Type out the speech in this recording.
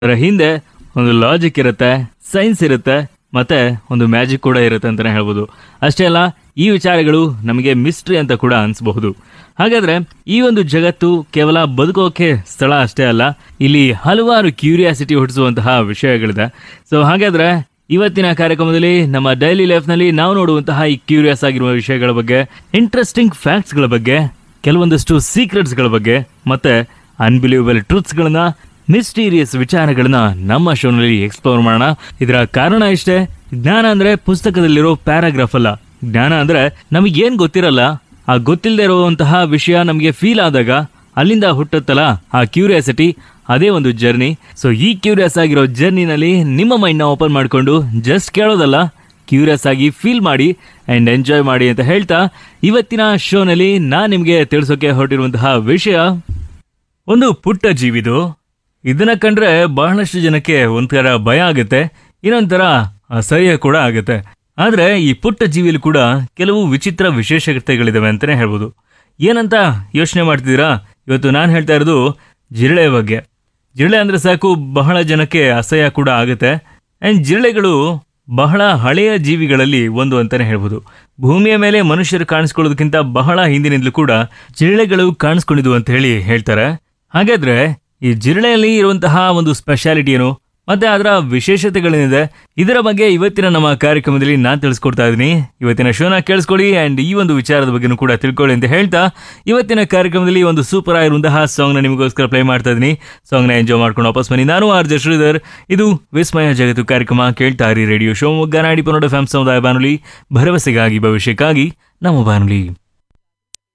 ಅದರ ಹಿಂದೆ ಒಂದು ಲಾಜಿಕ್ ಇರುತ್ತೆ ಸೈನ್ಸ್ ಇರುತ್ತೆ ಮತ್ತೆ ಒಂದು ಮ್ಯಾಜಿಕ್ ಕೂಡ ಇರುತ್ತೆ ಅಂತಾನೆ ಹೇಳ್ಬೋದು ಅಷ್ಟೇ ಅಲ್ಲ ಈ ವಿಚಾರಗಳು ನಮಗೆ ಮಿಸ್ಟ್ರಿ ಅಂತ ಕೂಡ ಅನ್ಸಬಹುದು ಹಾಗಾದ್ರೆ ಈ ಒಂದು ಜಗತ್ತು ಕೇವಲ ಬದುಕೋಕೆ ಸ್ಥಳ ಅಷ್ಟೇ ಅಲ್ಲ ಇಲ್ಲಿ ಹಲವಾರು ಕ್ಯೂರಿಯಾಸಿಟಿ ಹುಟ್ಟಿಸುವಂತಹ ವಿಷಯಗಳಿದೆ ಸೊ ಹಾಗಾದ್ರೆ ಇವತ್ತಿನ ಕಾರ್ಯಕ್ರಮದಲ್ಲಿ ನಮ್ಮ ಡೈಲಿ ಲೈಫ್ನಲ್ಲಿ ನಾವು ನೋಡುವಂತಹ ಈ ಕ್ಯೂರಿಯಸ್ ಆಗಿರುವ ವಿಷಯಗಳ ಬಗ್ಗೆ ಇಂಟ್ರೆಸ್ಟಿಂಗ್ ಫ್ಯಾಕ್ಟ್ಸ್ಗಳ ಬಗ್ಗೆ ಕೆಲವೊಂದಷ್ಟು ಸೀಕ್ರೆಟ್ಸ್ಗಳ ಬಗ್ಗೆ ಮತ್ತೆ ಅನ್ಬಿಲೀವಬಲ್ ಟ್ರೂತ್ಸ್ಗಳನ್ನ ಮಿಸ್ಟೀರಿಯಸ್ ವಿಚಾರಗಳನ್ನ ನಮ್ಮ ಶೋನಲ್ಲಿ ಎಕ್ಸ್ಪ್ಲೋರ್ ಮಾಡೋಣ ಇದರ ಕಾರಣ ಇಷ್ಟೇ ಜ್ಞಾನ ಅಂದ್ರೆ ಪುಸ್ತಕದಲ್ಲಿರೋ ಪ್ಯಾರಾಗ್ರಾಫ್ ಅಲ್ಲ ಜ್ಞಾನ ಅಂದ್ರೆ ನಮಗೇನ್ ಗೊತ್ತಿರಲ್ಲ ಆ ಗೊತ್ತಿಲ್ಲದೆ ಇರುವಂತಹ ವಿಷಯ ನಮಗೆ ಫೀಲ್ ಆದಾಗ ಅಲ್ಲಿಂದ ಹುಟ್ಟುತ್ತಲ್ಲ ಆ ಕ್ಯೂರಿಯಾಸಿಟಿ ಅದೇ ಒಂದು ಜರ್ನಿ ಸೊ ಈ ಕ್ಯೂರಿಯಸ್ ಆಗಿರೋ ಜರ್ನಿನಲ್ಲಿ ನಿಮ್ಮ ಮೈಂಡ್ನ ಓಪನ್ ಮಾಡಿಕೊಂಡು ಜಸ್ಟ್ ಕೇಳೋದಲ್ಲ ಕ್ಯೂರಿಯಸ್ ಆಗಿ ಫೀಲ್ ಮಾಡಿ ಅಂಡ್ ಎಂಜಾಯ್ ಮಾಡಿ ಅಂತ ಹೇಳ್ತಾ ಇವತ್ತಿನ ಶೋನಲ್ಲಿ ನಾನು ನಿಮಗೆ ತಿಳಿಸೋಕೆ ಹೊರಟಿರುವಂತಹ ವಿಷಯ ಒಂದು ಪುಟ್ಟ ಜೀವಿದು ಇದನ್ನ ಕಂಡ್ರೆ ಬಹಳಷ್ಟು ಜನಕ್ಕೆ ಒಂಥರ ಭಯ ಆಗುತ್ತೆ ಇನ್ನೊಂಥರ ಅಸಹ್ಯ ಕೂಡ ಆಗುತ್ತೆ ಆದ್ರೆ ಈ ಪುಟ್ಟ ಜೀವಿಲಿ ಕೂಡ ಕೆಲವು ವಿಚಿತ್ರ ವಿಶೇಷತೆಗಳಿದಾವೆ ಅಂತಾನೆ ಹೇಳ್ಬೋದು ಏನಂತ ಯೋಚನೆ ಮಾಡ್ತಿದ್ದೀರಾ ಇವತ್ತು ನಾನು ಹೇಳ್ತಾ ಇರೋದು ಜಿರಳೆ ಬಗ್ಗೆ ಜಿರಳೆ ಅಂದ್ರೆ ಸಾಕು ಬಹಳ ಜನಕ್ಕೆ ಅಸಹ್ಯ ಕೂಡ ಆಗುತ್ತೆ ಅಂಡ್ ಜಿರಳೆಗಳು ಬಹಳ ಹಳೆಯ ಜೀವಿಗಳಲ್ಲಿ ಒಂದು ಅಂತಾನೆ ಹೇಳ್ಬೋದು ಭೂಮಿಯ ಮೇಲೆ ಮನುಷ್ಯರು ಕಾಣಿಸ್ಕೊಳ್ಳೋದಕ್ಕಿಂತ ಬಹಳ ಹಿಂದಿನಿಂದಲೂ ಕೂಡ ಜಿರಳೆಗಳು ಕಾಣಿಸ್ಕೊಂಡಿದ್ವು ಅಂತ ಹೇಳಿ ಹೇಳ್ತಾರೆ ಹಾಗಾದ್ರೆ ಈ ಜಿರಳೆಯಲ್ಲಿ ಇರುವಂತಹ ಒಂದು ಸ್ಪೆಷಾಲಿಟಿ ಏನು ಮತ್ತೆ ಅದರ ವಿಶೇಷತೆಗಳೇನಿದೆ ಇದರ ಬಗ್ಗೆ ಇವತ್ತಿನ ನಮ್ಮ ಕಾರ್ಯಕ್ರಮದಲ್ಲಿ ನಾನು ತಿಳಿಸ್ಕೊಡ್ತಾ ಇದ್ದೀನಿ ಇವತ್ತಿನ ಶೋನ ಕೇಳಿಸ್ಕೊಳ್ಳಿ ಅಂಡ್ ಈ ಒಂದು ವಿಚಾರದ ಬಗ್ಗೆನೂ ಕೂಡ ತಿಳ್ಕೊಳ್ಳಿ ಅಂತ ಹೇಳ್ತಾ ಇವತ್ತಿನ ಕಾರ್ಯಕ್ರಮದಲ್ಲಿ ಒಂದು ಸೂಪರ್ ಆಗಿರುವಂತಹ ಸಾಂಗ್ ನ ನಿಮಗೋಸ್ಕರ ಪ್ಲೇ ಮಾಡ್ತಾ ಇದ್ದೀನಿ ಸಾಂಗ್ ನ ಎಂಜಾಯ್ ಮಾಡ್ಕೊಂಡು ವಾಪಸ್ ಬನ್ನಿ ನಾನು ಆರ್ ಜೆ ಶ್ರೀಧರ್ ಇದು ವಿಸ್ಮಯ ಜಗತ್ತು ಕಾರ್ಯಕ್ರಮ ಕೇಳ್ತಾ ಇರಿ ರೇಡಿಯೋ ಶಿವಮೊಗ್ಗ ನಾಡಿ ಪನ್ನಡ ಫ್ಯಾಮ್ ಸಮುದಾಯ ಬಾನುಲಿ ಭರವಸೆಗಾಗಿ ಭವಿಷ್ಯಕ್ಕಾಗಿ ನಮ್ಮ ಬಾನುಲಿ